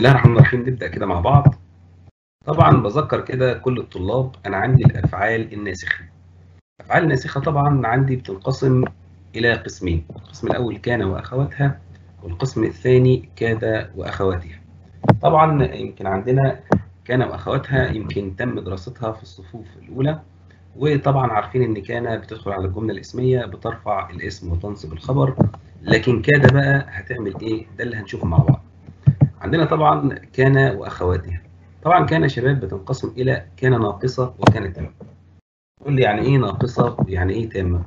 الله الرحمن الرحيم نبدأ كده مع بعض طبعا بذكر كده كل الطلاب أنا عندي الأفعال الناسخة الأفعال الناسخة طبعا عندي بتنقسم إلى قسمين القسم الأول كان وأخواتها والقسم الثاني كاد وأخواتها طبعا يمكن عندنا كان وأخواتها يمكن تم دراستها في الصفوف الأولى وطبعا عارفين إن كان بتدخل على الجملة الاسمية بترفع الاسم وتنصب الخبر لكن كاد بقى هتعمل إيه ده اللي هنشوفه مع بعض عندنا طبعا كان واخواتها طبعا كان شباب بتنقسم الى كان ناقصه وكان تامه تقول لي يعني ايه ناقصه ويعني ايه تامه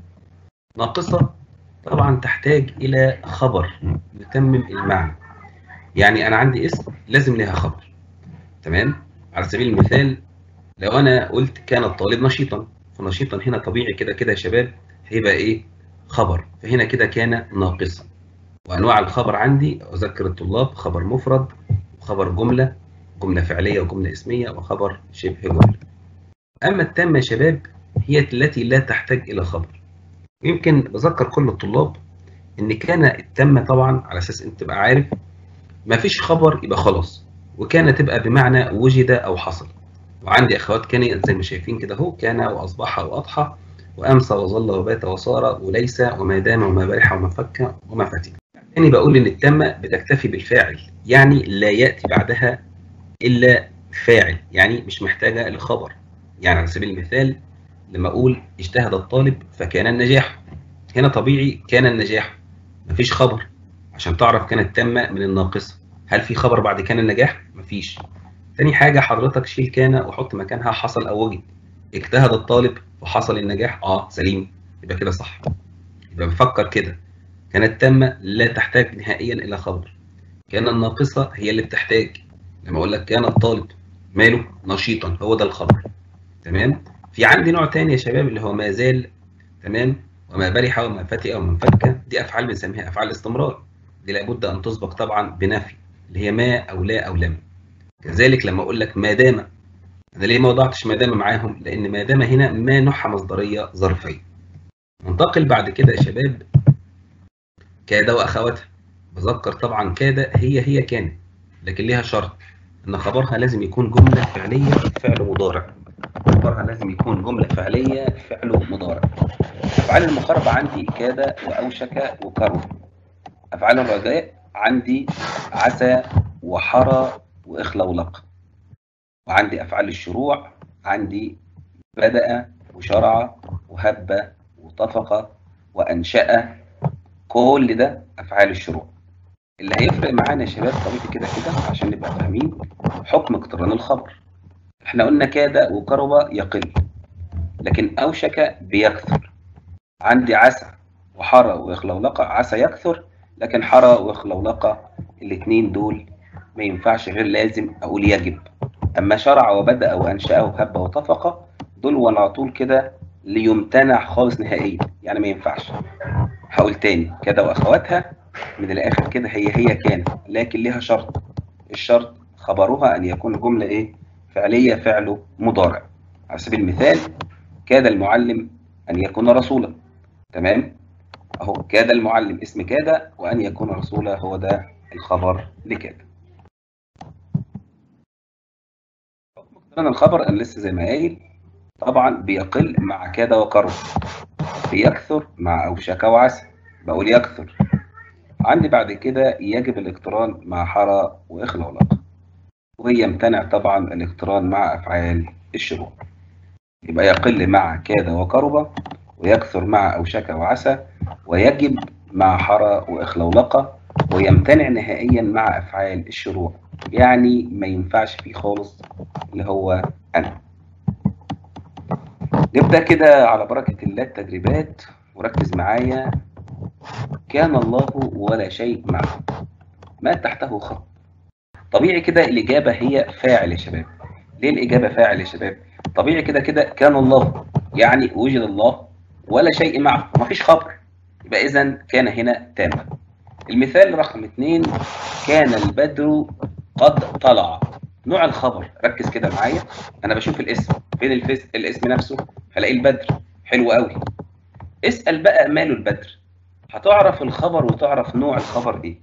ناقصه طبعا تحتاج الى خبر يتمم المعنى يعني انا عندي اسم لازم لها خبر تمام على سبيل المثال لو انا قلت كان الطالب نشيطا فنشيطا هنا طبيعي كده كده يا شباب هيبقى ايه خبر فهنا كده كان ناقصا وانواع الخبر عندي اذكر الطلاب خبر مفرد وخبر جمله جمله فعليه وجمله اسميه وخبر شبه جمله اما التامه يا شباب هي التي لا تحتاج الى خبر يمكن بذكر كل الطلاب ان كان التامه طبعا على اساس انت تبقى عارف ما فيش خبر يبقى خلاص وكان تبقى بمعنى وجد او حصل وعندي اخوات كان زي ما شايفين كده اهو كان واصبح واضحى وامسى وظل وبات وصار وليس وما دام وما برح وما فك وما فتك تاني بقول ان التامة بتكتفي بالفاعل يعني لا يأتي بعدها إلا فاعل يعني مش محتاجة لخبر يعني على سبيل المثال لما أقول اجتهد الطالب فكان النجاح هنا طبيعي كان النجاح مفيش خبر عشان تعرف كانت تامة من الناقصة هل في خبر بعد كان النجاح؟ مفيش تاني حاجة حضرتك شيل كان وحط مكانها حصل أو وجد اجتهد الطالب وحصل النجاح اه سليم يبقى كده صح يبقى بفكر كده كانت تامة لا تحتاج نهائيا إلى خبر كان الناقصة هي اللي بتحتاج لما أقول لك كان الطالب ماله نشيطا هو ده الخبر تمام في عندي نوع تاني يا شباب اللي هو ما زال تمام وما برح وما فتئ وما انفك دي أفعال بنسميها أفعال استمرار دي لابد أن تسبق طبعا بنفي اللي هي ما أو لا أو لم كذلك لما أقول لك ما دام أنا ليه ما وضعتش ما دام معاهم لأن ما دام هنا ما نوعها مصدرية ظرفية ننتقل بعد كده يا شباب كاد واخواتها بذكر طبعا كاد هي هي كانت لكن ليها شرط ان خبرها لازم يكون جمله فعليه فعل مضارع خبرها لازم يكون جمله فعليه فعل مضارع افعال المقاربه عندي كاد واوشك وكرم افعال الرجاء عندي عسى وحرى واخلولق وعندي افعال الشروع عندي بدا وشرع وهب وطفق وانشأ كل ده افعال الشروع اللي هيفرق معانا يا شباب طريقه كده كده عشان نبقى فاهمين حكم اقتران الخبر احنا قلنا كاد وقرب يقل لكن اوشك بيكثر عندي عسى وحرى واخلولقه عسى يكثر لكن حرى واخلولقه الاثنين دول ما ينفعش غير لازم اقول يجب اما شرع وبدا وانشا وهب وطفق دول ولا طول كده ليمتنع خالص نهائيا يعني ما ينفعش هقول تاني كده واخواتها من الاخر كده هي هي كانت لكن ليها شرط الشرط خبرها ان يكون جمله ايه فعليه فعل مضارع على سبيل المثال كاد المعلم ان يكون رسولا تمام اهو كاد المعلم اسم كاد وان يكون رسولا هو ده الخبر لكاد حكم الخبر انا لسه زي ما قايل طبعا بيقل مع كاد وقرب بيكثر مع أوشك وعسى بقول يكثر عندي بعد كده يجب الاقتران مع حرى وإخلولق ويمتنع طبعا الاقتران مع أفعال الشروع يبقى يقل مع كاد وقرب ويكثر مع أوشك وعسى ويجب مع حرى وإخلولق ويمتنع نهائيا مع أفعال الشروع يعني ما ينفعش فيه خالص اللي هو أنا نبدأ كده على بركة الله التدريبات وركز معايا كان الله ولا شيء معه ما تحته خط طبيعي كده الإجابة هي فاعل يا شباب ليه الإجابة فاعل يا شباب طبيعي كده كده كان الله يعني وجد الله ولا شيء معه مفيش خبر يبقى إذا كان هنا تامة المثال رقم اثنين كان البدر قد طلع نوع الخبر ركز كده معايا انا بشوف الاسم فين الفس... الاسم نفسه هلاقي البدر حلو قوي اسال بقى ماله البدر هتعرف الخبر وتعرف نوع الخبر ايه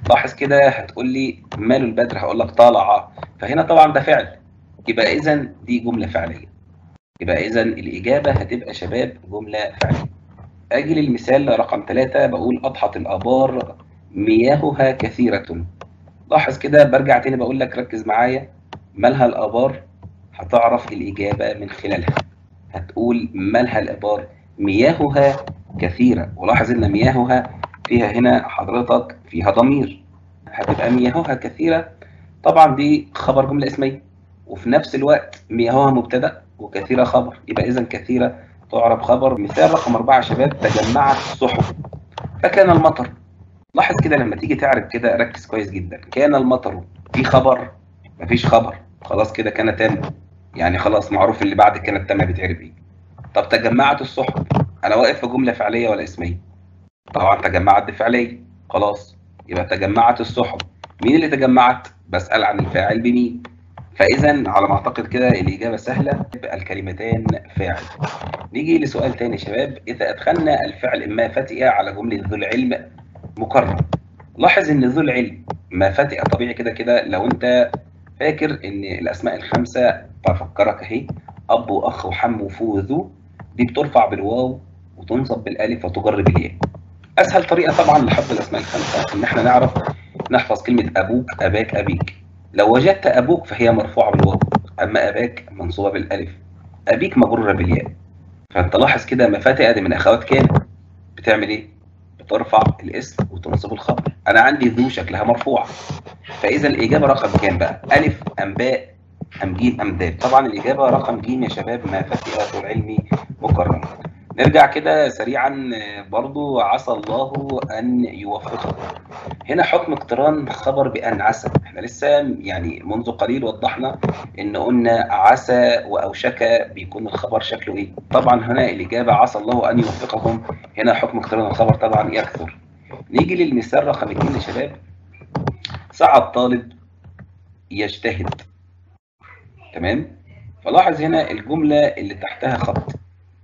لاحظ كده هتقول لي ماله البدر هقول لك طالع فهنا طبعا ده فعل يبقى اذا دي جمله فعليه يبقى اذا الاجابه هتبقى شباب جمله فعليه اجي للمثال رقم ثلاثة بقول اضحت الابار مياهها كثيره لاحظ كده برجع تاني بقول لك ركز معايا مالها الابار هتعرف الاجابه من خلالها هتقول مالها الابار مياهها كثيره ولاحظ ان مياهها فيها هنا حضرتك فيها ضمير هتبقى مياهها كثيره طبعا دي خبر جمله اسميه وفي نفس الوقت مياهها مبتدا وكثيره خبر يبقى اذا كثيره تعرب خبر مثال رقم أربعة يا شباب تجمعت الصحف فكان المطر لاحظ كده لما تيجي تعرف كده ركز كويس جدا كان المطر في خبر مفيش خبر خلاص كده كان تام يعني خلاص معروف اللي بعد كانت تامه بيتعرف ايه طب تجمعت الصحف انا واقف في جمله فعليه ولا اسميه طبعا تجمعت بفعليه خلاص يبقى تجمعت الصحف مين اللي تجمعت بسال عن الفاعل بمين فاذا على ما اعتقد كده الاجابه سهله الكلمتان فاعل نيجي لسؤال تاني يا شباب اذا ادخلنا الفعل ما فتئ على جمله ذو العلم مكرر لاحظ ان ذو العلم ما فتئ طبيعي كده كده لو انت فاكر ان الاسماء الخمسه بفكرك اهي اب واخ وحم وفو وذو دي بترفع بالواو وتنصب بالالف وتجر بالياء اسهل طريقه طبعا لحفظ الاسماء الخمسه ان احنا نعرف نحفظ كلمه ابوك اباك ابيك لو وجدت ابوك فهي مرفوعه بالواو اما اباك منصوبه بالالف ابيك مجروره بالياء فانت لاحظ كده مفاتئ دي من اخوات كان بتعمل ايه بترفع الاسم وتنصب الخبر انا عندي ذو شكلها مرفوعه فاذا الاجابه رقم كام بقى الف ام باء ام جيم ام دال طبعا الاجابه رقم جيم يا شباب ما فتئ العلم مكرم نرجع كده سريعا برضو عسى الله ان يوفقكم هنا حكم اقتران خبر بان عسى احنا لسه يعني منذ قليل وضحنا ان قلنا عسى واوشك بيكون الخبر شكله ايه طبعا هنا الاجابه عسى الله ان يوفقهم هنا حكم اقتران الخبر طبعا يكثر نيجي للمثال رقم 2 يا شباب سعى الطالب يجتهد تمام فلاحظ هنا الجمله اللي تحتها خط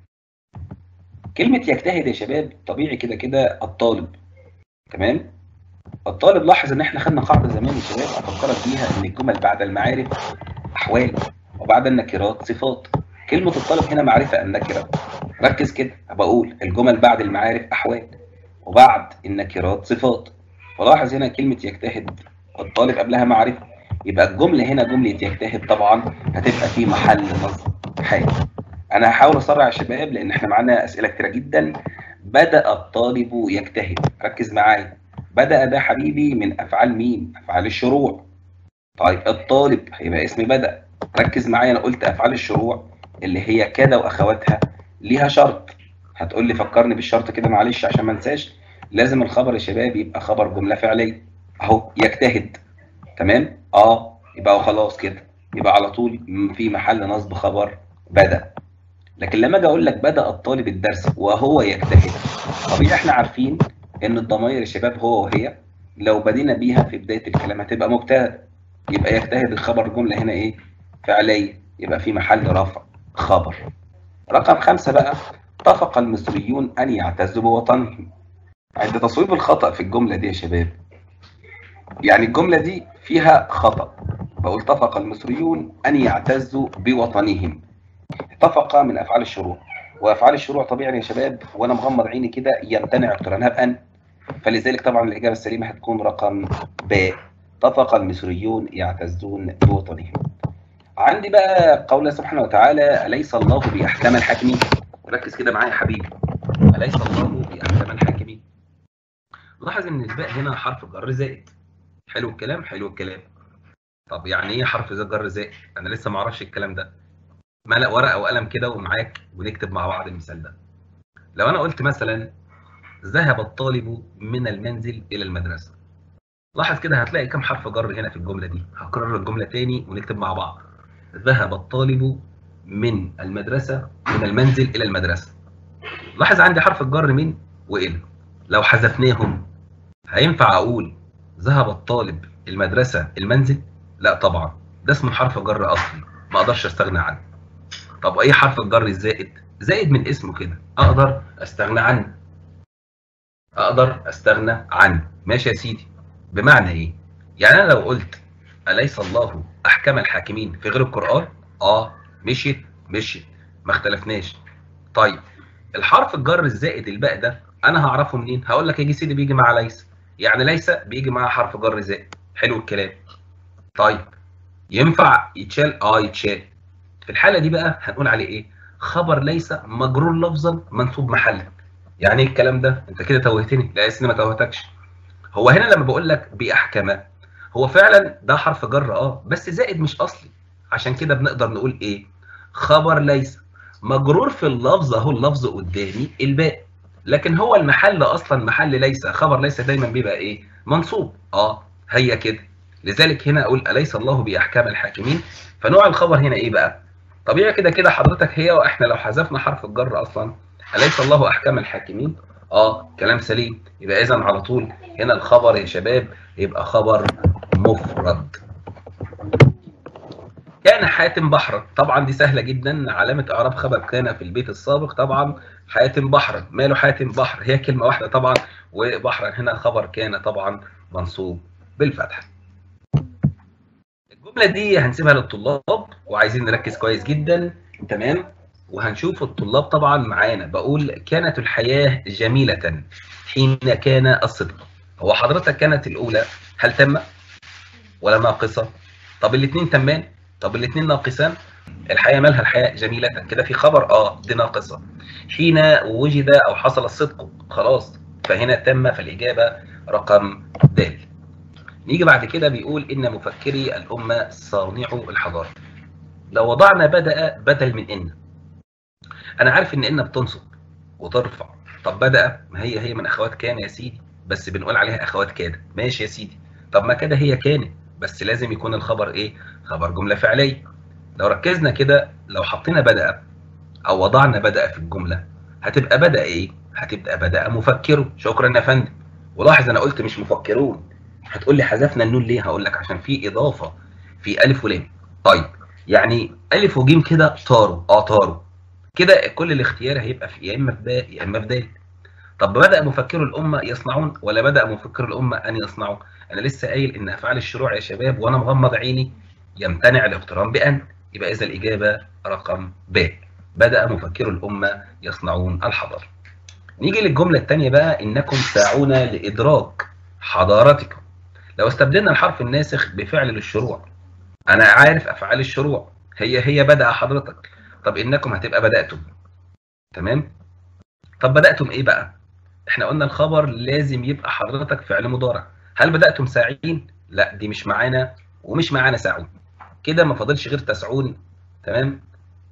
كلمة يجتهد يا شباب طبيعي كده كده الطالب تمام الطالب لاحظ ان احنا خدنا قاعدة زمان يا شباب افكرك بيها ان الجمل بعد المعارف احوال وبعد النكرات صفات كلمة الطالب هنا معرفة النكرة ركز كده بقول الجمل بعد المعارف احوال وبعد النكرات صفات ولاحظ هنا كلمة يجتهد الطالب قبلها معرفة يبقى الجملة هنا جملة يجتهد طبعا هتبقى في محل نصب حال انا هحاول اسرع يا شباب لان احنا معانا اسئله كتيره جدا بدا الطالب يجتهد ركز معايا بدا ده حبيبي من افعال مين افعال الشروع طيب الطالب هيبقى اسم بدا ركز معايا انا قلت افعال الشروع اللي هي كذا واخواتها ليها شرط هتقول لي فكرني بالشرط كده معلش عشان ما انساش لازم الخبر يا شباب يبقى خبر جمله فعليه اهو يجتهد تمام اه يبقى خلاص كده يبقى على طول في محل نصب خبر بدا لكن لما اجي اقول لك بدا الطالب الدرس وهو يجتهد طبيعي احنا عارفين ان الضمائر يا شباب هو وهي لو بدينا بيها في بدايه الكلام هتبقى مبتدا يبقى يجتهد الخبر جمله هنا ايه فعليه يبقى في محل رفع خبر رقم خمسة بقى اتفق المصريون ان يعتزوا بوطنهم عند تصويب الخطا في الجمله دي يا شباب يعني الجمله دي فيها خطا بقول اتفق المصريون ان يعتزوا بوطنهم اتفق من افعال الشروع وافعال الشروع طبيعي يا شباب وانا مغمض عيني كده يمتنع اقترانها بان فلذلك طبعا الاجابه السليمه هتكون رقم ب اتفق المصريون يعتزون بوطنهم عندي بقى قول سبحانه وتعالى اليس الله باحكام الحاكمين ركز كده معايا يا حبيبي اليس الله باحكام الحاكمين لاحظ ان الباء هنا حرف جر زائد حلو الكلام حلو الكلام طب يعني ايه حرف جر زائد انا لسه ما اعرفش الكلام ده ملأ ورقه وقلم كده ومعاك ونكتب مع بعض المثال ده لو انا قلت مثلا ذهب الطالب من المنزل الى المدرسه لاحظ كده هتلاقي كم حرف جر هنا في الجمله دي هكرر الجمله تاني ونكتب مع بعض ذهب الطالب من المدرسه من المنزل الى المدرسه لاحظ عندي حرف الجر من والى لو حذفناهم هينفع اقول ذهب الطالب المدرسه المنزل لا طبعا ده اسمه حرف جر اصلي ما اقدرش استغنى عنه طب ايه حرف الجر الزائد زائد من اسمه كده اقدر استغنى عنه اقدر استغنى عنه ماشي يا سيدي بمعنى ايه يعني انا لو قلت اليس الله احكم الحاكمين في غير القران اه مشيت مشيت ما اختلفناش طيب الحرف الجر الزائد الباء ده انا هعرفه منين هقول لك يجي سيدي بيجي مع ليس يعني ليس بيجي معاه حرف جر زائد حلو الكلام طيب ينفع يتشال اه يتشال في الحاله دي بقى هنقول عليه ايه خبر ليس مجرور لفظا منصوب محلا يعني ايه الكلام ده انت كده توهتني لا يا ما توهتكش هو هنا لما بقول لك باحكم هو فعلا ده حرف جر اه بس زائد مش اصلي عشان كده بنقدر نقول ايه خبر ليس مجرور في اللفظ اهو اللفظ قدامي الباء لكن هو المحل اصلا محل ليس خبر ليس دايما بيبقى ايه منصوب اه هي كده لذلك هنا اقول اليس الله باحكام الحاكمين فنوع الخبر هنا ايه بقى طبيعي كده كده حضرتك هي واحنا لو حذفنا حرف الجر اصلا اليس الله احكام الحاكمين اه كلام سليم يبقى اذا على طول هنا الخبر يا شباب يبقى خبر مفرد كان حاتم بحرا طبعا دي سهله جدا علامه اعراب خبر كان في البيت السابق طبعا حاتم بحرا ماله حاتم بحر هي كلمه واحده طبعا وبحرا هنا خبر كان طبعا منصوب بالفتحه الجمله دي هنسيبها للطلاب وعايزين نركز كويس جدا تمام وهنشوف الطلاب طبعا معانا بقول كانت الحياه جميله حين كان الصدق هو حضرتك كانت الاولى هل تم ولا ناقصه طب الاثنين تمان طب الاثنين ناقصان الحياه مالها الحياه جميله كده في خبر اه دي ناقصه حين وجد او حصل الصدق خلاص فهنا تم فالاجابه رقم د نيجي بعد كده بيقول ان مفكري الامه صانعو الحضاره لو وضعنا بدا بدل من ان انا عارف ان ان بتنصب وترفع طب بدا ما هي هي من اخوات كان يا سيدي بس بنقول عليها اخوات كاد ماشي يا سيدي طب ما كده هي كانت بس لازم يكون الخبر ايه خبر جمله فعليه لو ركزنا كده لو حطينا بدا او وضعنا بدا في الجمله هتبقى بدا ايه هتبقى بدا مفكره شكرا يا فندم ولاحظ انا قلت مش مفكرون هتقول لي حذفنا النون ليه هقول لك عشان في اضافه في الف ولام طيب يعني الف وجيم كده طاروا اه طاروا كده كل الاختيار هيبقى في يا اما في باء يا اما في دال طب بدا مفكر الامه يصنعون ولا بدا مفكر الامه ان يصنعوا انا لسه قايل ان افعال الشروع يا شباب وانا مغمض عيني يمتنع الاقتران بان يبقى اذا الاجابه رقم ب بدا مفكر الامه يصنعون الحضاره نيجي للجمله الثانيه بقى انكم ساعون لادراك حضارتكم لو استبدلنا الحرف الناسخ بفعل للشروع انا عارف افعال الشروع هي هي بدا حضرتك طب انكم هتبقى بداتم تمام طب بداتم ايه بقى احنا قلنا الخبر لازم يبقى حضرتك فعل مضارع هل بداتم ساعين لا دي مش معانا ومش معانا ساعون كده ما فاضلش غير تسعون تمام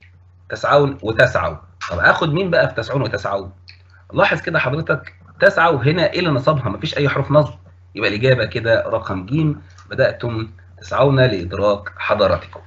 تسعون وتسعوا طب اخد مين بقى في تسعون وتسعون لاحظ كده حضرتك تسعوا هنا ايه اللي نصبها مفيش اي حروف نصب يبقى الاجابه كده رقم ج بداتم تسعون لادراك حضارتكم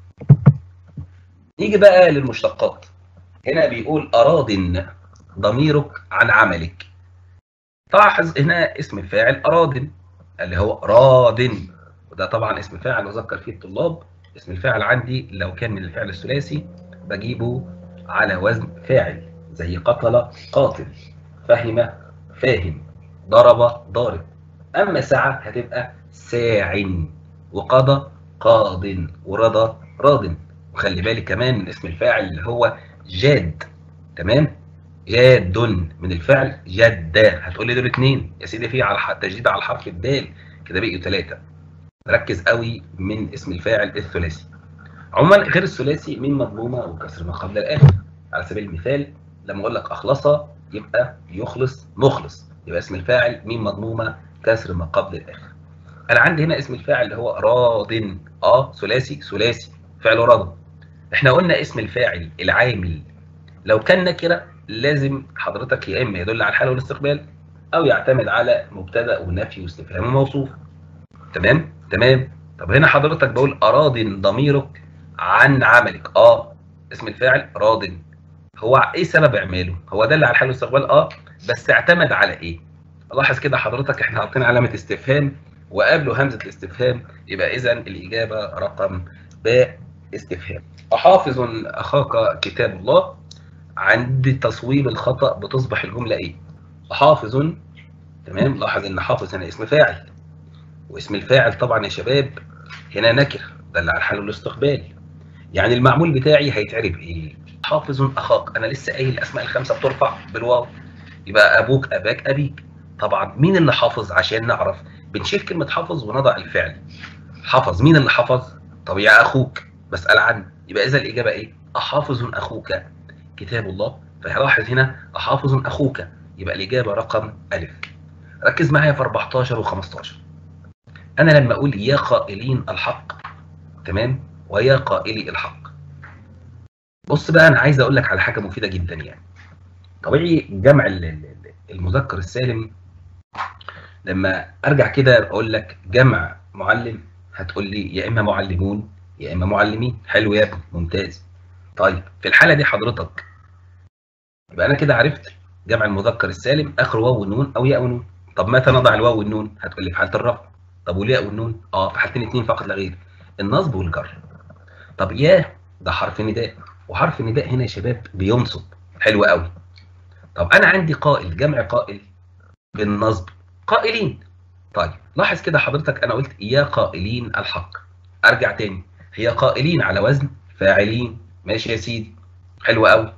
نيجي بقى للمشتقات هنا بيقول اراض ضميرك عن عملك لاحظ هنا اسم الفاعل اراض اللي هو راض وده طبعا اسم فاعل وذكر فيه الطلاب اسم الفاعل عندي لو كان من الفعل الثلاثي بجيبه على وزن فاعل زي قتل قاتل فهم فاهم ضرب ضارب اما ساعة هتبقى ساع وقضى قاض ورضى راض وخلي بالك كمان من اسم الفاعل اللي هو جاد تمام جاد من الفعل جد هتقول لي دول اثنين يا سيدي في على تجديد على الحرف الدال كده بقيوا ثلاثه ركز قوي من اسم الفاعل الثلاثي عموما غير الثلاثي من مضمومه وكسر ما قبل الاخر على سبيل المثال لما اقول لك اخلص يبقى يخلص مخلص يبقى اسم الفاعل مين مضمومه كسر ما قبل الاخر انا عندي هنا اسم الفاعل اللي هو راض اه ثلاثي ثلاثي فعل رضى احنا قلنا اسم الفاعل العامل لو كان نكره لازم حضرتك يا اما يدل على الحال والاستقبال او يعتمد على مبتدا ونفي واستفهام وموصوف تمام تمام طب هنا حضرتك بقول اراض ضميرك عن عملك اه اسم الفاعل راض هو ايه سبب اعماله هو دل على الحال والاستقبال اه بس اعتمد على ايه لاحظ كده حضرتك احنا حاطين علامه استفهام وقبله همزه الاستفهام يبقى اذا الاجابه رقم باء استفهام احافظ اخاك كتاب الله عند تصويب الخطا بتصبح الجمله ايه حافظ تمام لاحظ ان حافظ هنا اسم فاعل واسم الفاعل طبعا يا شباب هنا نكره دل على حال الاستقبال يعني المعمول بتاعي هيتعرف ايه حافظ اخاك انا لسه قايل الاسماء الخمسه بترفع بالواو يبقى ابوك اباك ابيك طبعا مين اللي حافظ عشان نعرف بنشيل كلمه حافظ ونضع الفعل حفظ مين اللي حفظ طب يا اخوك بسال عنه يبقى اذا الاجابه ايه احافظ اخوك كتاب الله فلاحظ هنا احافظ اخوك يبقى الاجابه رقم الف ركز معايا في 14 و15 انا لما اقول يا قائلين الحق تمام ويا قائلي الحق بص بقى انا عايز اقول لك على حاجه مفيده جدا يعني طبيعي جمع المذكر السالم لما ارجع كده اقول لك جمع معلم هتقول لي يا اما معلمون يا اما معلمين حلو يا ابني ممتاز طيب في الحاله دي حضرتك يبقى انا كده عرفت جمع المذكر السالم اخر واو والنون او ياء ونون طب متى نضع الواو والنون هتقول لي في حاله الرفع طب والياء والنون اه في حالتين اثنين فقط لا غير النصب والجر طب يا ده حرف نداء وحرف النداء هنا يا شباب بينصب حلو قوي طب انا عندي قائل جمع قائل بالنصب قائلين طيب لاحظ كده حضرتك انا قلت يا قائلين الحق ارجع تاني هي قائلين على وزن فاعلين ماشي يا سيدي حلو قوي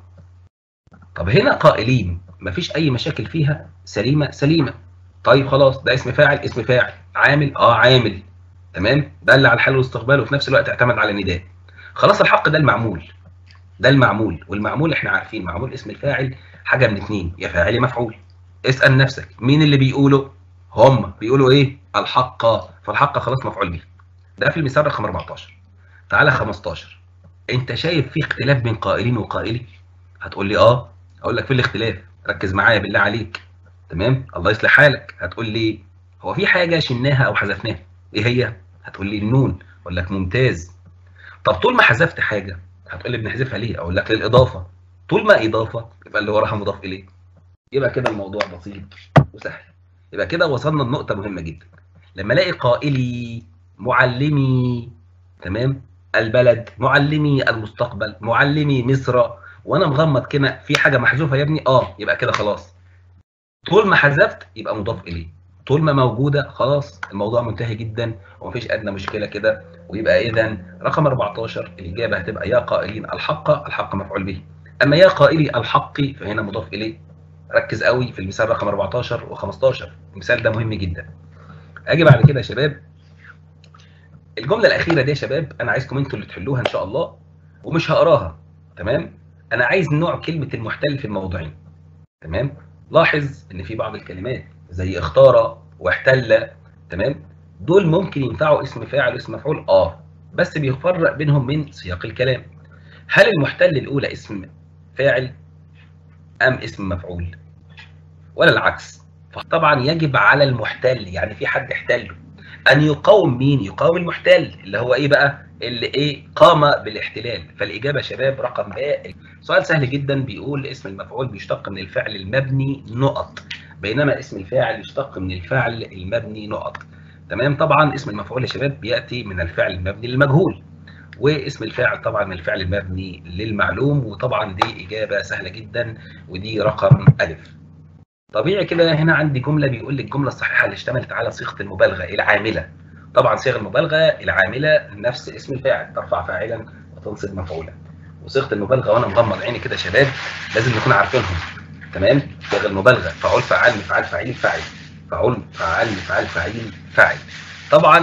طب هنا قائلين مفيش اي مشاكل فيها سليمه سليمه طيب خلاص ده اسم فاعل اسم فاعل عامل اه عامل تمام دل على الحال والاستقبال وفي نفس الوقت اعتمد على النداء خلاص الحق ده المعمول ده المعمول والمعمول احنا عارفين معمول اسم الفاعل حاجه من اتنين يا فاعل يا مفعول اسال نفسك مين اللي بيقوله هم بيقولوا ايه الحق فالحق خلاص مفعول به ده في المثال رقم 14 تعالى 15 انت شايف في اختلاف بين قائلين وقائلي هتقول لي اه اقول لك في الاختلاف ركز معايا بالله عليك تمام الله يصلح حالك هتقول لي هو في حاجه شلناها او حذفناها ايه هي هتقول لي النون اقول لك ممتاز طب طول ما حذفت حاجه هتقول لي بنحذفها ليه اقول لك للاضافه طول ما اضافه يبقى اللي وراها مضاف اليه يبقى كده الموضوع بسيط وسهل يبقى كده وصلنا لنقطه مهمه جدا لما الاقي قائلي معلمي تمام البلد معلمي المستقبل معلمي مصر وانا مغمض كده في حاجه محذوفه يا ابني اه يبقى كده خلاص طول ما حذفت يبقى مضاف اليه طول ما موجوده خلاص الموضوع منتهي جدا ومفيش ادنى مشكله كده ويبقى اذا رقم 14 الاجابه هتبقى يا قائلين الحق الحق مفعول به اما يا قائلي الحق فهنا مضاف اليه ركز قوي في المثال رقم 14 و15 المثال ده مهم جدا اجي بعد كده يا شباب الجمله الاخيره دي يا شباب انا عايزكم انتوا اللي تحلوها ان شاء الله ومش هقراها تمام انا عايز نوع كلمه المحتل في الموضوعين تمام لاحظ ان في بعض الكلمات زي اختار واحتل تمام دول ممكن ينفعوا اسم فاعل واسم مفعول اه بس بيفرق بينهم من سياق الكلام هل المحتل الاولى اسم فاعل ام اسم مفعول ولا العكس فطبعا يجب على المحتل يعني في حد احتله ان يقاوم مين يقاوم المحتل اللي هو ايه بقى اللي ايه قام بالاحتلال فالاجابه يا شباب رقم باء سؤال سهل جدا بيقول اسم المفعول بيشتق من الفعل المبني نقط بينما اسم الفاعل يشتق من الفعل المبني نقط تمام طبعا اسم المفعول يا شباب بياتي من الفعل المبني للمجهول واسم الفاعل طبعا من الفعل المبني للمعلوم وطبعا دي اجابه سهله جدا ودي رقم الف طبيعي كده هنا عندي جمله بيقول لي الجمله الصحيحه اللي اشتملت على صيغه المبالغه العامله طبعا صيغ المبالغه العامله نفس اسم الفاعل ترفع فاعلا وتنصب مفعولا وصيغه المبالغه وانا مغمض عيني كده يا شباب لازم نكون عارفينهم تمام صيغ المبالغه فعول فعال مفعال فعيل فاعل فعول فعال مفعال فعيل فاعل طبعا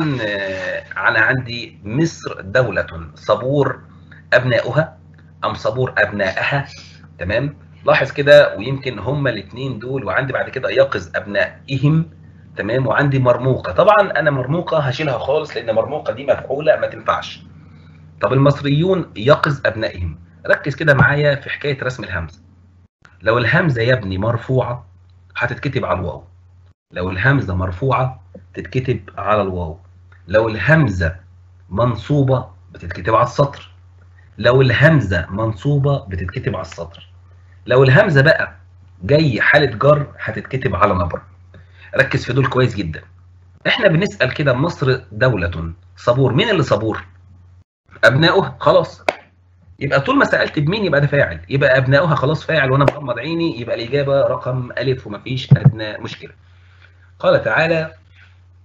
انا عندي مصر دوله صبور ابناؤها ام صبور ابنائها تمام لاحظ كده ويمكن هما الاثنين دول وعندي بعد كده يقظ ابنائهم تمام وعندي مرموقه طبعا انا مرموقه هشيلها خالص لان مرموقه دي مفعوله ما تنفعش طب المصريون يقظ ابنائهم ركز كده معايا في حكايه رسم الهمزه لو الهمزه يا ابني مرفوعه هتتكتب على الواو لو الهمزه مرفوعه تتكتب على الواو لو الهمزه منصوبه بتتكتب على السطر لو الهمزه منصوبه بتتكتب على السطر لو الهمزه بقى جاي حاله جر هتتكتب على نبر ركز في دول كويس جدا احنا بنسال كده مصر دوله صبور مين اللي صبور ابناؤها خلاص يبقى طول ما سالت بمين يبقى ده فاعل يبقى ابناؤها خلاص فاعل وانا مغمض عيني يبقى الاجابه رقم الف ومفيش ادنى مشكله قال تعالى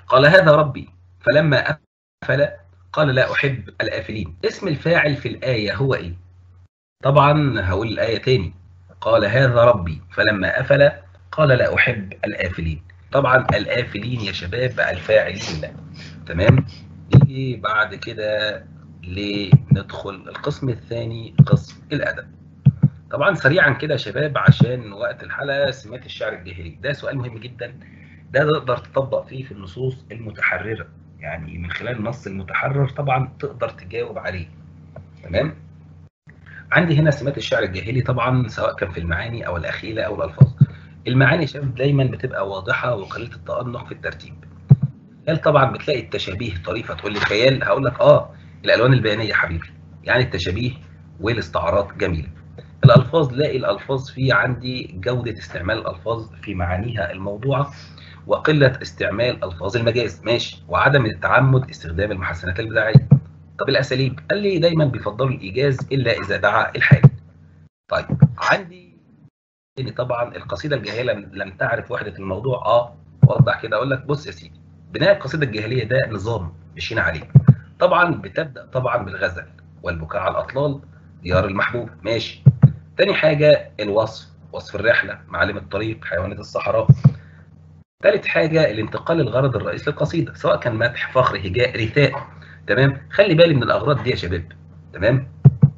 قال هذا ربي فلما أفل قال لا أحب الآفلين اسم الفاعل في الآية هو إيه؟ طبعا هقول الآية تاني قال هذا ربي فلما أفل قال لا أحب الآفلين طبعا الآفلين يا شباب الفاعلين تمام نيجي بعد كده لندخل القسم الثاني قسم الأدب طبعا سريعا كده يا شباب عشان وقت الحلقة سمات الشعر الجاهلي ده سؤال مهم جدا ده تقدر تطبق فيه في النصوص المتحررة يعني من خلال النص المتحرر طبعا تقدر تجاوب عليه تمام عندي هنا سمات الشعر الجاهلي طبعا سواء كان في المعاني او الاخيله او الالفاظ المعاني يا شباب دايما بتبقى واضحه وقليله التأنق في الترتيب خيال طبعا بتلاقي التشابيه طريفه تقول لي خيال هقول لك اه الالوان البيانيه حبيبي يعني التشابيه والاستعارات جميله الالفاظ لاقي الالفاظ في عندي جوده استعمال الالفاظ في معانيها الموضوعه وقله استعمال الفاظ المجاز ماشي وعدم التعمد استخدام المحسنات البداعيه طب الاساليب قال لي دايما بيفضلوا الايجاز الا اذا دعا الحال طيب عندي ان طبعا القصيده الجاهله لم تعرف وحده الموضوع اه اوضح كده اقول لك بص يا سيدي بناء القصيده الجاهليه ده نظام مشينا عليه طبعا بتبدا طبعا بالغزل والبكاء على الاطلال ديار المحبوب ماشي تاني حاجه الوصف وصف الرحله معالم الطريق حيوانات الصحراء ثالث حاجه الانتقال للغرض الرئيسي للقصيده سواء كان مدح فخر هجاء رثاء تمام خلي بالي من الاغراض دي يا شباب تمام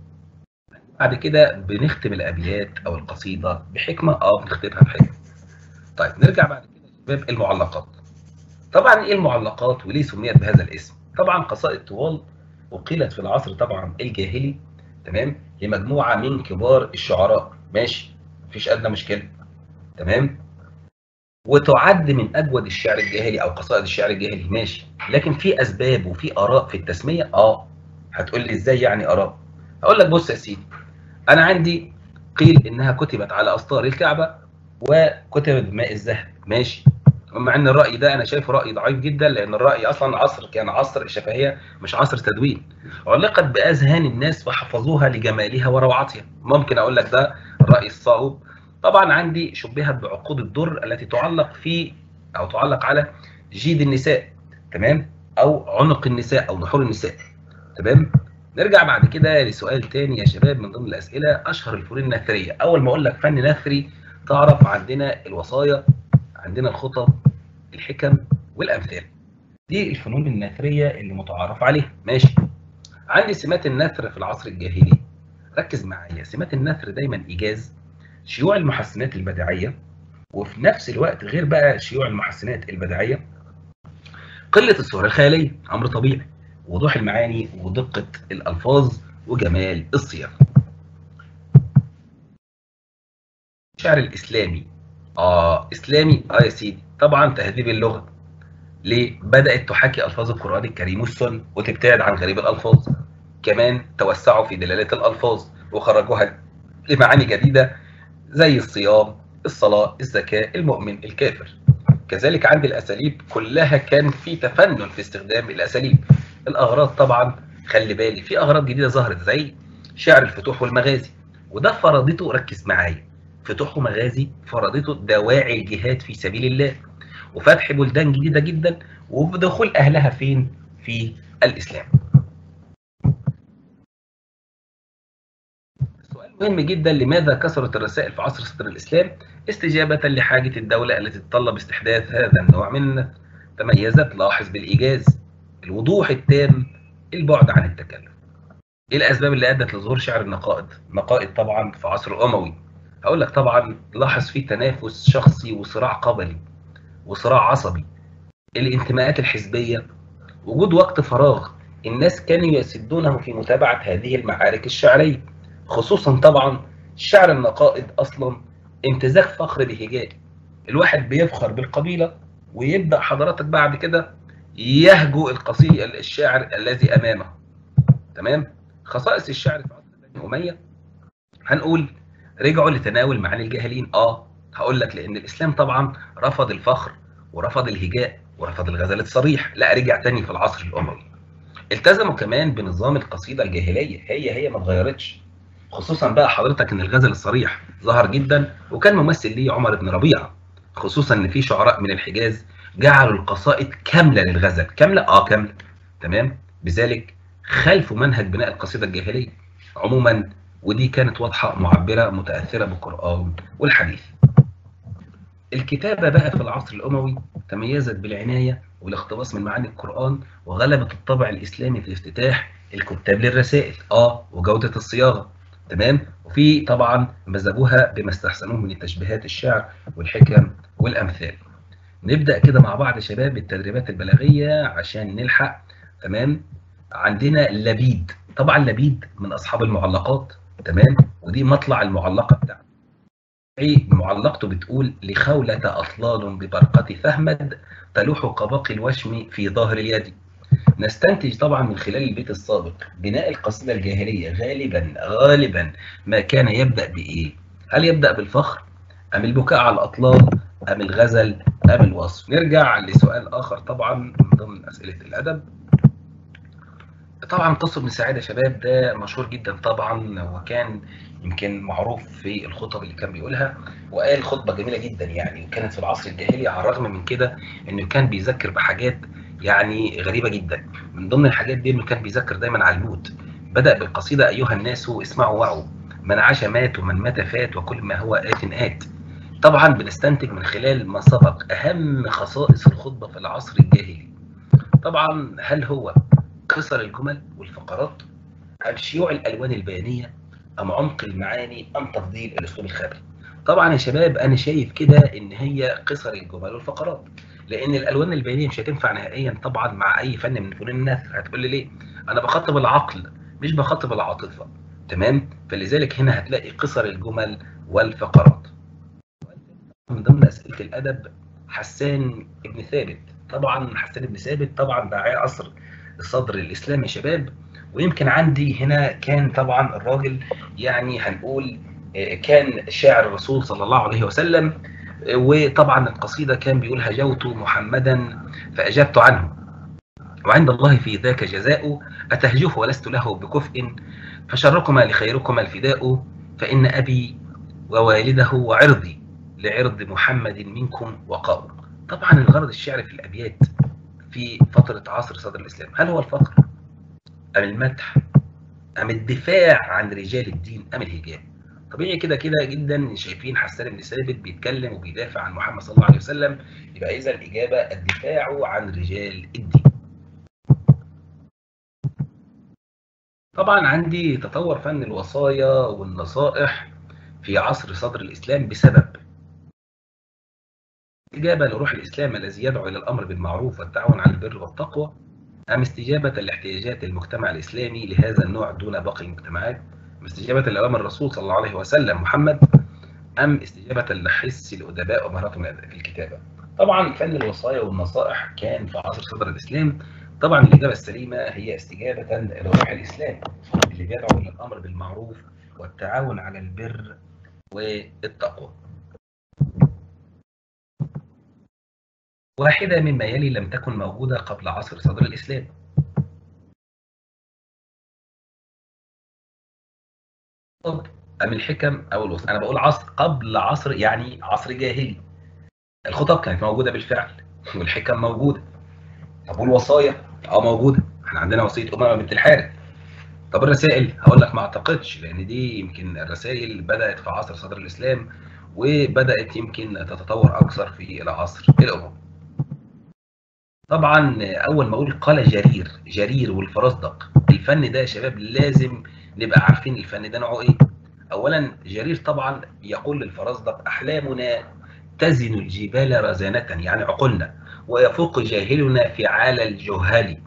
بعد كده بنختم الابيات او القصيده بحكمه اه بنختمها بحكمه طيب نرجع بعد كده يا شباب المعلقات طبعا ايه المعلقات وليه سميت بهذا الاسم طبعا قصائد طوال وقيلت في العصر طبعا الجاهلي تمام لمجموعه من كبار الشعراء ماشي مفيش ادنى مشكله تمام وتعد من اجود الشعر الجاهلي او قصائد الشعر الجاهلي ماشي لكن في اسباب وفي اراء في التسميه اه هتقول لي ازاي يعني اراء هقول لك بص يا سيدي انا عندي قيل انها كتبت على اسطار الكعبه وكتبت بماء الذهب ماشي مع ان الراي ده انا شايفه راي ضعيف جدا لان الراي اصلا عصر كان عصر الشفهيه مش عصر تدوين علقت باذهان الناس فحفظوها لجمالها وروعتها ممكن اقول لك ده الراي الصائب طبعا عندي شبهت بعقود الدر التي تعلق في او تعلق على جيد النساء تمام او عنق النساء او نحور النساء تمام نرجع بعد كده لسؤال تاني يا شباب من ضمن الاسئله اشهر الفنون النثريه اول ما اقول لك فن نثري تعرف عندنا الوصايا عندنا الخطب الحكم والامثال دي الفنون النثريه اللي متعارف عليها ماشي عندي سمات النثر في العصر الجاهلي ركز معايا سمات النثر دايما ايجاز شيوع المحسنات البديعيه وفي نفس الوقت غير بقى شيوع المحسنات البديعيه قله الصور الخياليه امر طبيعي وضوح المعاني ودقه الالفاظ وجمال الصيغ الشعر الاسلامي اه اسلامي اه يا سيدي طبعا تهذيب اللغه ليه بدات تحاكي الفاظ القران الكريم والسنه وتبتعد عن غريب الالفاظ كمان توسعوا في دلالات الالفاظ وخرجوها لمعاني جديده زي الصيام الصلاه الزكاه المؤمن الكافر كذلك عندي الاساليب كلها كان في تفنن في استخدام الاساليب الاغراض طبعا خلي بالي في اغراض جديده ظهرت زي شعر الفتوح والمغازي وده فرضته ركز معايا فتوح ومغازي فرضته دواعي الجهاد في سبيل الله وفتح بلدان جديده جدا وبدخول اهلها فين في الاسلام سؤال مهم جدا لماذا كثرت الرسائل في عصر صدر الاسلام استجابه لحاجه الدوله التي تتطلب استحداث هذا النوع من تميزت لاحظ بالايجاز الوضوح التام البعد عن التكلف ايه الاسباب اللي ادت لظهور شعر النقائد نقائد طبعا في عصر الاموي هقول لك طبعا لاحظ فيه تنافس شخصي وصراع قبلي وصراع عصبي الانتماءات الحزبيه وجود وقت فراغ الناس كانوا يسدونه في متابعه هذه المعارك الشعريه خصوصا طبعا شعر النقائد اصلا امتزاج فخر بهجاء الواحد بيفخر بالقبيله ويبدا حضرتك بعد كده يهجو القصيد الشاعر الذي امامه تمام خصائص الشعر في عصر بني اميه هنقول رجعوا لتناول معاني الجاهلين اه هقول لك لان الاسلام طبعا رفض الفخر ورفض الهجاء ورفض الغزل الصريح لا رجع تاني في العصر الاموي التزموا كمان بنظام القصيده الجاهليه هي هي ما اتغيرتش خصوصا بقى حضرتك ان الغزل الصريح ظهر جدا وكان ممثل ليه عمر بن ربيعه خصوصا ان في شعراء من الحجاز جعلوا القصائد كامله للغزل كامله اه كامله تمام بذلك خلفوا منهج بناء القصيده الجاهليه عموما ودي كانت واضحه معبره متاثره بالقران والحديث الكتابه بقى في العصر الاموي تميزت بالعنايه والاقتباس من معاني القران وغلبت الطابع الاسلامي في افتتاح الكتاب للرسائل اه وجوده الصياغه تمام وفي طبعا مزجوها بما استحسنوه من التشبيهات الشعر والحكم والامثال نبدا كده مع بعض يا شباب التدريبات البلاغيه عشان نلحق تمام عندنا لبيد طبعا لبيد من اصحاب المعلقات تمام ودي مطلع المعلقه بتاعته معلقته بتقول لخولة أطلال ببرقة فهمد تلوح كباقي الوشم في ظاهر اليد نستنتج طبعا من خلال البيت السابق بناء القصيدة الجاهلية غالبا غالبا ما كان يبدأ بإيه؟ هل يبدأ بالفخر أم البكاء على الأطلال أم الغزل أم الوصف؟ نرجع لسؤال آخر طبعا من ضمن أسئلة الأدب طبعا قصة ابن سعيد يا شباب ده مشهور جدا طبعا وكان يمكن معروف في الخطب اللي كان بيقولها وقال خطبة جميلة جدا يعني وكانت في العصر الجاهلي على الرغم من كده انه كان بيذكر بحاجات يعني غريبة جدا من ضمن الحاجات دي انه كان بيذكر دايما على الموت بدأ بالقصيدة أيها الناس اسمعوا وعوا من عاش مات ومن مات فات وكل ما هو آت آت طبعا بنستنتج من خلال ما سبق أهم خصائص الخطبة في العصر الجاهلي طبعا هل هو قصر الجمل والفقرات أم شيوع الألوان البيانية أم عمق المعاني أم تفضيل الأسلوب الخبري طبعا يا شباب أنا شايف كده إن هي قصر الجمل والفقرات لان الالوان البيانيه مش هتنفع نهائيا طبعا مع اي فن من فنون النثر هتقول لي ليه انا بخاطب العقل مش بخاطب العاطفه تمام فلذلك هنا هتلاقي قصر الجمل والفقرات من ضمن اسئله الادب حسان ابن ثابت طبعا حسان ابن ثابت طبعا داعيه عصر الصدر الاسلامي يا شباب ويمكن عندي هنا كان طبعا الراجل يعني هنقول كان شاعر الرسول صلى الله عليه وسلم وطبعا القصيدة كان بيقول هجوت محمدا فأجبت عنه وعند الله في ذاك جزاء أتهجوه ولست له بكفء فشركما لخيركما الفداء فإن أبي ووالده وعرضي لعرض محمد منكم وقاء طبعا الغرض الشعري في الأبيات في فترة عصر صدر الإسلام هل هو الفقر أم المدح أم الدفاع عن رجال الدين أم الهجاء طبيعي كده كده جدا شايفين حسان بن ثابت بيتكلم وبيدافع عن محمد صلى الله عليه وسلم يبقى اذا الاجابه الدفاع عن رجال الدين. طبعا عندي تطور فن الوصايا والنصائح في عصر صدر الاسلام بسبب استجابه لروح الاسلام الذي يدعو الى الامر بالمعروف والتعاون على البر والتقوى ام استجابه لاحتياجات المجتمع الاسلامي لهذا النوع دون باقي المجتمعات استجابة لأوامر الرسول صلى الله عليه وسلم محمد أم استجابة لحس الأدباء ومهاراتهم في الكتابة طبعا فن الوصايا والنصائح كان في عصر صدر الإسلام طبعا الإجابة السليمة هي استجابة لروح الإسلام اللي بيدعو إلى الأمر بالمعروف والتعاون على البر والتقوى واحدة مما يلي لم تكن موجودة قبل عصر صدر الإسلام أم الحكم أو الوصف أنا بقول عصر قبل عصر يعني عصر جاهلي الخطب كانت موجودة بالفعل والحكم موجودة طب والوصايا اه موجودة احنا عندنا وصية أمامة بنت الحارث طب الرسائل هقول لك ما اعتقدش لأن دي يمكن الرسائل بدأت في عصر صدر الإسلام وبدأت يمكن تتطور أكثر في العصر الأموي طبعا أول ما أقول قال جرير جرير والفرزدق الفن ده يا شباب لازم نبقى عارفين الفن ده نوعه ايه اولا جرير طبعا يقول للفرزدق احلامنا تزن الجبال رزانة يعني عقولنا ويفوق جاهلنا فعال الجهال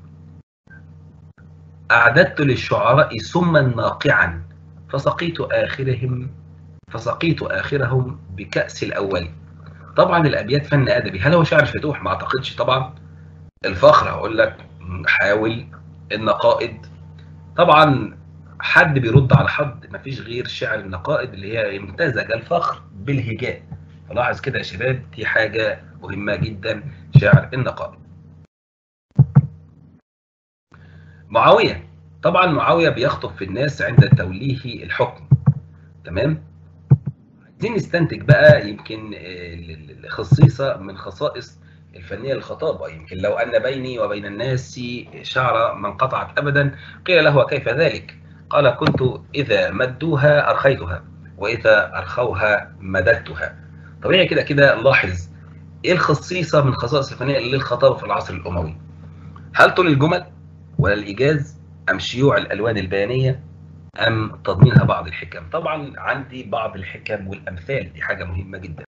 أعددت للشعراء سما ناقعا فسقيت آخرهم فسقيت آخرهم بكأس الأول طبعا الأبيات فن أدبي هل هو شعر فتوح ما أعتقدش طبعا الفخر هقول لك حاول النقائد طبعا حد بيرد على حد مفيش غير شعر النقائد اللي هي امتزج الفخر بالهجاء فلاحظ كده يا شباب دي حاجة مهمة جدا شعر النقائد معاوية طبعا معاوية بيخطب في الناس عند توليه الحكم تمام عايزين نستنتج بقى يمكن خصيصة من خصائص الفنية للخطابة يمكن لو أن بيني وبين الناس شعر ما انقطعت أبدا قيل له كيف ذلك قال كنت إذا مدوها أرخيتها وإذا أرخوها مددتها طبيعي كده كده نلاحظ إيه الخصيصة من خصائص الفنية للخطابة في العصر الأموي هل طول الجمل ولا الإيجاز أم شيوع الألوان البيانية أم تضمينها بعض الحكم طبعا عندي بعض الحكم والأمثال دي حاجة مهمة جدا